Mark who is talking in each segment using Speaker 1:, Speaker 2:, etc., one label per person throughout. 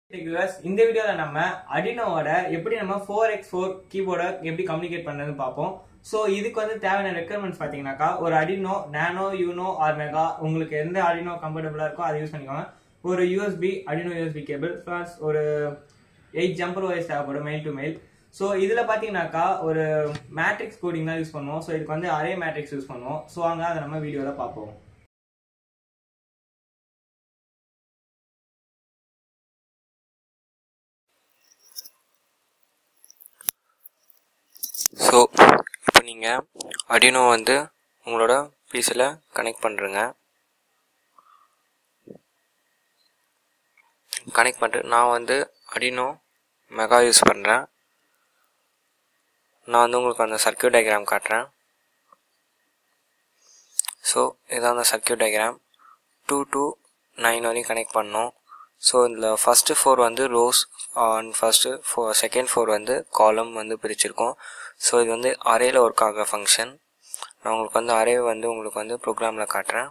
Speaker 1: viewers, இந்த வீடியோல நம்ம அடினோவோட எப்படி நம்ம ஃபோர் எக்ஸ் ஃபோர் கீபோர்டை எப்படி கம்யூனிகேட் பண்றதுன்னு பார்ப்போம் ஸோ இதுக்கு வந்து தேவையான ரெக்குயர்மெண்ட்ஸ் பார்த்தீங்கன்னாக்கா ஒரு Arduino nano uno or mega உங்களுக்கு எந்த அடினோ கம்ஃபர்டபுளாக இருக்கோ அதை யூஸ் பண்ணிக்கோங்க ஒரு USB Arduino USB cable plus ஒரு எயிட் ஜம்பர் ஒயர்ஸ் தேவைப்படும் மெயில் டு மெயில் ஸோ இதில் பார்த்தீங்கன்னாக்கா ஒரு மேட்ரிக்ஸ் கோடிங் தான் யூஸ் பண்ணுவோம் ஸோ இதுக்கு வந்து அரே மேட்ரிக்ஸ் யூஸ் பண்ணுவோம் ஸோ அங்கே அதை நம்ம வீடியோவில் பார்ப்போம்
Speaker 2: ஸோ இப்போ நீங்கள் அடினோ வந்து உங்களோட பிசியில் கனெக்ட் பண்ணுறங்க கனெக்ட் பண்ணிட்டு நான் வந்து அடினோ மெகா யூஸ் பண்ணுறேன் நான் வந்து உங்களுக்கு அந்த சர்க்கியூட் டயக்ராம் காட்டுறேன் ஸோ இதான் அந்த circuit diagram two two nine வரையும் கனெக்ட் பண்ணோம் ஸோ இதில் ஃபஸ்ட்டு ஃபோர் வந்து rows and first four second four வந்து காலம் வந்து பிரிச்சிருக்கோம் ஸோ இது வந்து அரேயில் ஒர்க் ஆகிற ஃபங்க்ஷன் நான் உங்களுக்கு வந்து அரே வந்து உங்களுக்கு வந்து ப்ரோக்ராமில் காட்டுறேன்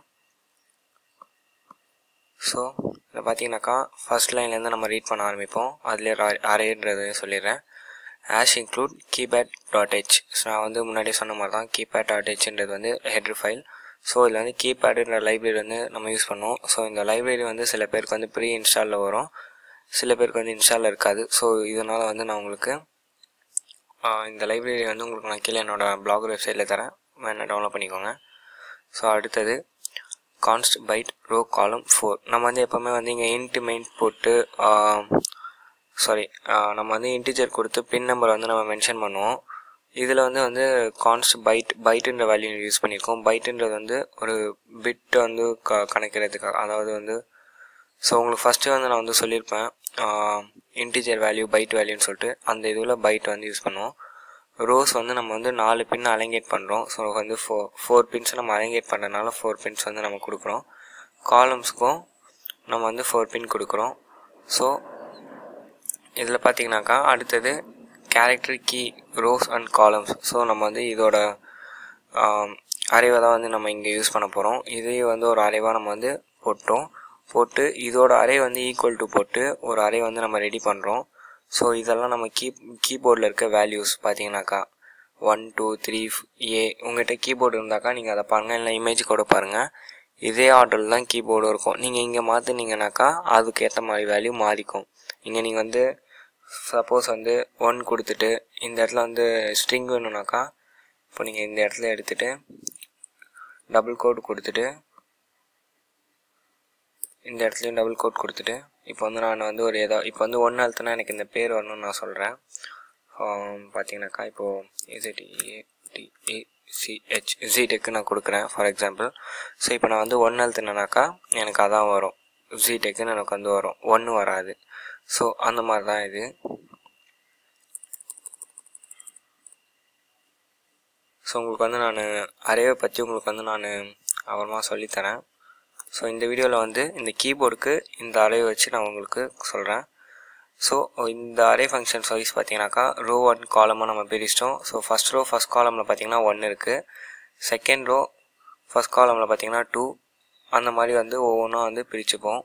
Speaker 2: ஸோ இதில் பார்த்தீங்கன்னாக்கா ஃபஸ்ட் லைன்லேருந்து நம்ம ரீட் பண்ண ஆரம்பிப்போம் அதிலே அரேன்றது சொல்லிடுறேன் hash include keypad dot H so நான் வந்து முன்னாடியே சொன்ன மாதிரி தான் கீபேட் டாட் ஹெச்ன்றது வந்து ஹெட்ரு ஃபைல் ஸோ இதில் வந்து கீபேடுன்ற லைப்ரரி வந்து நம்ம யூஸ் பண்ணுவோம் ஸோ இந்த லைப்ரரி வந்து சில பேருக்கு வந்து ப்ரீ இன்ஸ்டாலில் வரும் சில பேருக்கு வந்து இன்ஸ்டாலில் இருக்காது ஸோ இதனால் வந்து நான் உங்களுக்கு இந்த லைப்ரரி வந்து உங்களுக்கு நான் கீழே என்னோடய பிளாக் வெப்சைட்டில் தரேன் வேணால் டவுன்லோட் பண்ணிக்கோங்க ஸோ அடுத்தது const byte row column four நம்ம வந்து எப்போவுமே வந்து இங்கே இன்ட்டு மெயின் போட்டு சாரி நம்ம வந்து இன்டிஜர் கொடுத்து பின் நம்பர் வந்து நம்ம மென்ஷன் பண்ணுவோம் இதில் வந்து வந்து கான்ஸ்ட் பைட் பைட்டுன்ற வேல்யூ யூஸ் பண்ணியிருக்கோம் பைட்டுன்றது வந்து ஒரு பிட் வந்து க கணக்கிறதுக்காக அதாவது வந்து ஸோ உங்களுக்கு ஃபஸ்ட்டு வந்து நான் வந்து சொல்லியிருப்பேன் இன்டிஜர் வேல்யூ பைட் வேல்யூன்னு சொல்லிட்டு அந்த இதில் பைட் வந்து யூஸ் பண்ணுவோம் ரோஸ் வந்து நம்ம வந்து நாலு பின் அலங்கேட் பண்ணுறோம் ஸோ வந்து ஃபோ ஃபோர் பின்ஸ் நம்ம அலங்கேட் பண்ணுறதுனால ஃபோர் பின்ஸ் வந்து நம்ம கொடுக்குறோம் காலம்ஸ்க்கும் நம்ம வந்து ஃபோர் பின் கொடுக்குறோம் ஸோ இதில் பார்த்தீங்கன்னாக்கா அடுத்தது character key rows and columns so நம்ம வந்து இதோட அரைவை தான் வந்து நம்ம இங்கே யூஸ் பண்ண போகிறோம் இதையும் வந்து ஒரு அரைவாக நம்ம வந்து போட்டோம் போட்டு இதோட அரே வந்து ஈக்குவல் டு போட்டு ஒரு அரே வந்து நம்ம ரெடி பண்ணுறோம் ஸோ இதெல்லாம் நம்ம கீ கீபோர்டில் இருக்க வேல்யூஸ் பார்த்தீங்கன்னாக்கா ஒன் டூ த்ரீ ஏ உங்கள்கிட்ட கீபோர்டு இருந்தாக்கா நீங்கள் அதை பாருங்கள் இல்லை இமேஜ் கூட பாருங்கள் இதே ஆர்டரில் தான் கீபோர்டும் இருக்கும் நீங்கள் இங்கே மாற்றினீங்கனாக்கா அதுக்கு ஏற்ற மாதிரி வேல்யூ மாறிக்கும் இங்கே நீங்கள் வந்து சப்போஸ் வந்து ஒன் கொடுத்துட்டு இந்த இடத்துல வந்து ஸ்ட்ரிங் வேணும்னாக்கா இப்போ நீங்கள் இந்த இடத்துல எடுத்துகிட்டு டபுள் கோட் கொடுத்துட்டு இந்த இடத்துலையும் டபுள் கோட் கொடுத்துட்டு இப்போ வந்து நான் வந்து ஒரு ஏதோ இப்போ வந்து ஒன்று அழுத்தினா எனக்கு இந்த பேர் வரணும்னு நான் சொல்கிறேன் பார்த்தீங்கன்னாக்கா இப்போது இசட் ஏடிஏசிஹெச் ஜிடெக்கு நான் கொடுக்குறேன் ஃபார் எக்ஸாம்பிள் ஸோ இப்போ நான் வந்து ஒன்று அழுத்தினேனாக்கா எனக்கு அதான் வரும் ஜிடெக்குன்னு எனக்கு வந்து வரும் ஒன்று வராது ஸோ அந்த மாதிரி தான் இது ஸோ உங்களுக்கு வந்து நான் அரேவை பற்றி உங்களுக்கு வந்து நான் அப்புறமா சொல்லித்தரேன் ஸோ இந்த வீடியோவில் வந்து இந்த கீபோர்டுக்கு இந்த அரே வச்சு நான் உங்களுக்கு சொல்கிறேன் ஸோ இந்த அரே ஃபங்க்ஷன்ஸ் வைஸ் பார்த்தீங்கன்னாக்கா ரோ ஒன் காலமாக நம்ம பிரிச்சிட்டோம் ஸோ ஃபஸ்ட் ரோ ஃபஸ்ட் காலமில் பார்த்தீங்கன்னா ஒன் இருக்குது செகண்ட் ரோ ஃபஸ்ட் காலமில் பார்த்தீங்கன்னா டூ அந்த மாதிரி வந்து ஒவ்வொன்றும் வந்து பிரிச்சுப்போம்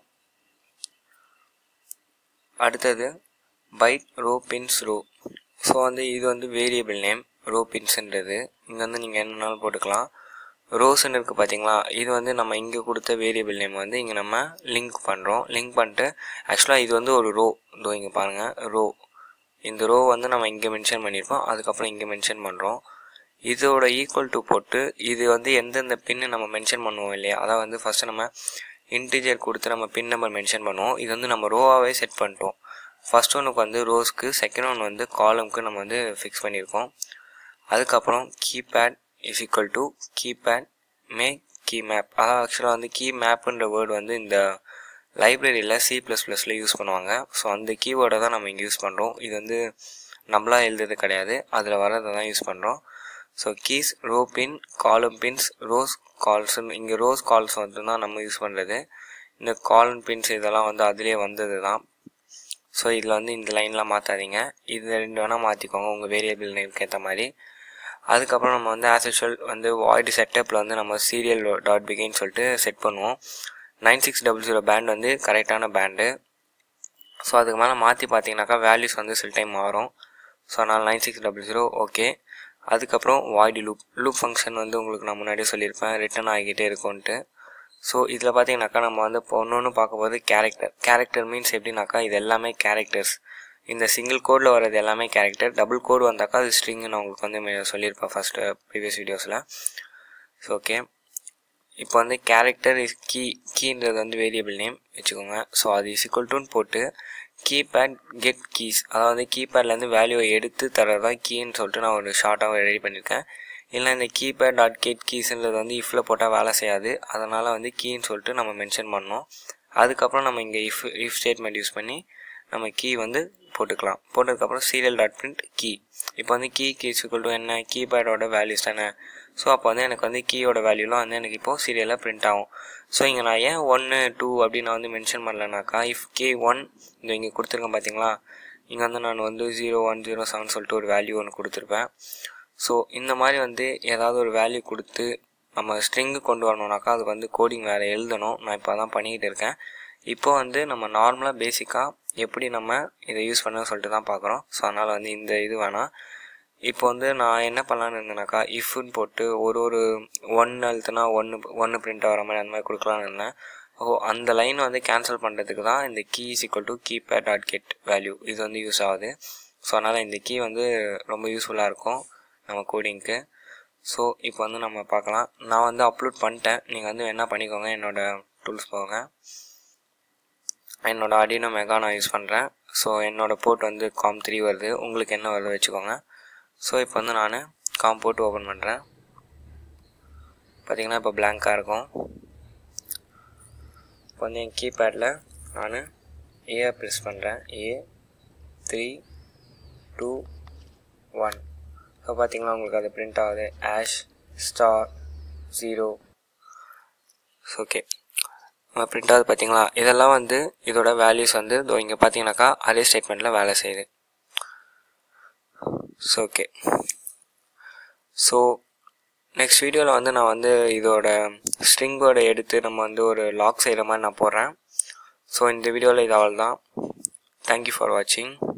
Speaker 2: அடுத்தது byte row pins row so வந்து இது வந்து வேரியபிள் நேம் ரோ பின்ஸுன்றது இங்கே வந்து நீங்கள் என்னன்னாலும் போட்டுக்கலாம் ரோஸ்ன்னு இருக்குது பார்த்தீங்களா இது வந்து நம்ம இங்கே கொடுத்த வேரியபிள் நேம் வந்து இங்கே நம்ம லிங்க் பண்ணுறோம் லிங்க் பண்ணிட்டு ஆக்சுவலாக இது வந்து ஒரு ரோ இதோ இங்கே பாருங்கள் ரோ இந்த ரோ வந்து நம்ம இங்கே மென்ஷன் பண்ணியிருக்கோம் அதுக்கப்புறம் இங்கே மென்ஷன் பண்ணுறோம் இதோட ஈக்குவல் டு போட்டு இது வந்து எந்தெந்த பின்னு நம்ம மென்ஷன் பண்ணுவோம் இல்லையா அதான் வந்து ஃபஸ்ட்டு நம்ம இன்டிஜர் கொடுத்து நம்ம பின் நம்பர் மென்ஷன் பண்ணுவோம் இது வந்து நம்ம ரோவாகவே செட் பண்ணிட்டோம் ஃபஸ்ட் ஒன்றுக்கு வந்து ரோஸ்க்கு செகண்ட் ஒன் வந்து காலம்க்கு நம்ம வந்து ஃபிக்ஸ் பண்ணியிருக்கோம் அதுக்கப்புறம் keypad is equal to keypad make key map அதாவது ஆக்சுவலாக வந்து கீ மேப்புன்ற வேர்டு வந்து இந்த லைப்ரரியில் சி ப்ளஸ் ப்ளஸில் யூஸ் பண்ணுவாங்க ஸோ அந்த கீவேர்டை தான் நம்ம இங்கே யூஸ் பண்ணுறோம் இது வந்து நம்மளா எழுதுறது கிடையாது அதில் வரதை தான் யூஸ் பண்ணுறோம் ஸோ கீஸ் ரோ பின் காலம் பின்ஸ் ரோஸ் கால்ஸ்னு இங்கே ரோஸ் கால்ஸ் வந்து தான் நம்ம யூஸ் பண்ணுறது இந்த காலம் பின்ஸ் இதெல்லாம் வந்து அதிலே வந்தது தான் ஸோ இதில் வந்து இந்த லைன்லாம் மாற்றாதீங்க இது ரெண்டு வேணால் மாற்றிக்கோங்க உங்கள் வேரியபிள் நேம்க்கு ஏற்ற மாதிரி அதுக்கப்புறம் நம்ம வந்து ஆஸ் யூஷுவல் வந்து வாய்டு செட்டப்பில் வந்து நம்ம சீரியல் டாட் பிகின்னு சொல்லிட்டு செட் பண்ணுவோம் nine six double zero band வந்து கரெக்டான பேண்டு ஸோ அதுக்கு மேலே மாற்றி பார்த்தீங்கன்னாக்கா வேல்யூஸ் வந்து சில டைம் மாறும் ஸோ அதனால் nine six double zero okay அதுக்கப்புறம் வாய்டு லூப் லூப் ஃபங்க்ஷன் வந்து உங்களுக்கு நான் முன்னாடியே சொல்லியிருப்பேன் ரிட்டர்ன் ஆகிக்கிட்டே இருக்கும்ன்ட்டு ஸோ இதில் பார்த்தீங்கன்னாக்கா நம்ம வந்து இப்போ ஒன்று ஒன்று பார்க்கும்போது கேரக்டர் கேரக்டர் மீன்ஸ் எப்படின்னாக்கா இது எல்லாமே கேரக்டர்ஸ் இந்த சிங்கிள் கோடில் வர்றது எல்லாமே கேரக்டர் டபுள் கோடு வந்தாக்கா அது ஸ்ட்ரிங்கு நான் உங்களுக்கு வந்து மே- சொல்லியிருப்பேன் ஃபஸ்ட்டு ப்ரீவியஸ் வீடியோஸில் ஸோ ஓகே இப்போ வந்து கேரக்டர் இஸ் கீ கீன்றது வந்து வேரியபிள் நேம் வச்சுக்கோங்க ஸோ அது இஸ் equal to ன்னு போட்டு கீபேட் கெட் கீஸ் அதாவது கீபேட்லேருந்து வேல்யூவை எடுத்து தரதா கீன்னு சொல்லிட்டு நான் ஒரு ஷார்ட்டாக ரெடி பண்ணியிருக்கேன் இல்லை இந்த கீபேட் டாட் கெட் கீஸ்ன்றது வந்து இஃப்பில் போட்டால் வேலை செய்யாது அதனால் வந்து கீன்னு சொல்லிட்டு நம்ம மென்ஷன் பண்ணோம் அதுக்கப்புறம் நம்ம இங்கே இஃப் இஃப் ஸ்டேட்மெண்ட் யூஸ் பண்ணி நம்ம கீ வந்து போட்டுக்கலாம் போட்டதுக்கப்புறம் சீரியல் டாட் பிரிண்ட் கீ இப்போ வந்து கீ கீஸ் equal to என்ன கீபேடோட வேல்யூஸ் தானே ஸோ அப்போ வந்து எனக்கு வந்து கீயோட வேல்யூலாம் வந்து எனக்கு இப்போது சீரியலாக பிரிண்ட் ஆகும் ஸோ இங்கே நான் ஏன் ஒன்று டூ அப்படின்னு நான் வந்து மென்ஷன் பண்ணலனாக்கா இஃப் கே ஒன் இந்த இங்கே கொடுத்துருக்கேன் பார்த்தீங்களா இங்கே வந்து நான் வந்து ஜீரோ ஒன் ஜீரோ செவன் சொல்லிட்டு ஒரு வேல்யூ ஒன்று கொடுத்துருப்பேன் ஸோ இந்த மாதிரி வந்து ஏதாவது ஒரு வேல்யூ கொடுத்து நம்ம ஸ்ட்ரிங்கு கொண்டு வரணும்னாக்கா அதுக்கு வந்து கோடிங் வேறு எழுதணும் நான் இப்போ தான் பண்ணிக்கிட்டு இருக்கேன் இப்போ வந்து நம்ம நார்மலாக பேசிக்காக எப்படி நம்ம இதை யூஸ் பண்ண சொல்லிட்டு தான் பார்க்குறோம் ஸோ அதனால் வந்து இந்த இது வேணாம் இப்போ வந்து நான் என்ன பண்ணலான்னு இருந்தேனாக்கா இஃப்னு போட்டு ஒரு ஒரு ஒன் அழுத்துனா ஒன்று ஒன்று பிரிண்ட் ஆகிற மாதிரி அந்த மாதிரி கொடுக்கலான்னு இருந்தேன் ஓ அந்த லைனை வந்து கேன்சல் பண்ணுறதுக்கு தான் இந்த key is equal to keypad dot get value இது வந்து யூஸ் ஆகுது ஸோ அதனால் இந்த கீ வந்து ரொம்ப யூஸ்ஃபுல்லாக இருக்கும் நம்ம கோடிங்க்கு ஸோ இப்போ வந்து நம்ம பார்க்கலாம் நான் வந்து அப்லோட் பண்ணிட்டேன் நீங்கள் வந்து என்ன பண்ணிக்கோங்க என்னோடய டூல்ஸ் போங்க என்னோட அடினோ மெகா நான் யூஸ் பண்ணுறேன் ஸோ என்னோடய போர்ட் வந்து காம் த்ரீ வருது உங்களுக்கு என்ன வருது வச்சுக்கோங்க ஸோ இப்போ வந்து நான் காம் போட்டு ஓப்பன் பண்ணுறேன் பார்த்தீங்கன்னா இப்போ blank-ஆ இருக்கும் இப்போ வந்து என் கீபேடில் நான் ஏ ப்ரெஸ் பண்ணுறேன் ஏ த்ரீ டூ ஒன் இப்போ பார்த்தீங்கன்னா உங்களுக்கு அது பிரிண்ட் ஆகுது hash star zero okay print ஆகுது பார்த்தீங்களா இதெல்லாம் வந்து இதோட வேல்யூஸ் வந்து இதோ இங்கே பார்த்தீங்கன்னாக்கா அதே ஸ்டேட்மெண்ட்டில் வேலை செய்யுது ஸோ ஓகே ஸோ நெக்ஸ்ட் வீடியோவில் வந்து நான் வந்து இதோட ஸ்ட்ரிங்கோட எடுத்து நம்ம வந்து ஒரு லாக் செய்கிற மாதிரி நான் போடுறேன் ஸோ இந்த வீடியோவில் இது அவள் தான் தேங்க்யூ ஃபார் வாட்சிங்